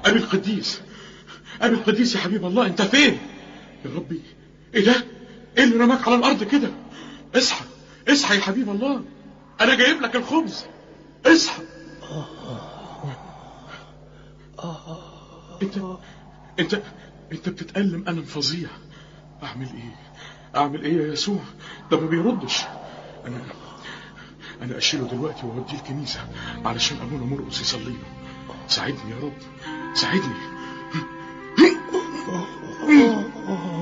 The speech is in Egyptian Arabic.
ابي القديس ابي القديس يا حبيب الله انت فين يا ربي ايه ده ايه اللي رماك على الارض كده اصحى اصحى يا حبيب الله انا جايب لك الخبز اصحى انت انت انت بتتألم ألم فظيع اعمل ايه اعمل ايه يا يسوع ده ما بيردش انا انا اشيله دلوقتي واوديه الكنيسه علشان ابونا مرقص يصلي له ساعدني يا رب ساعدني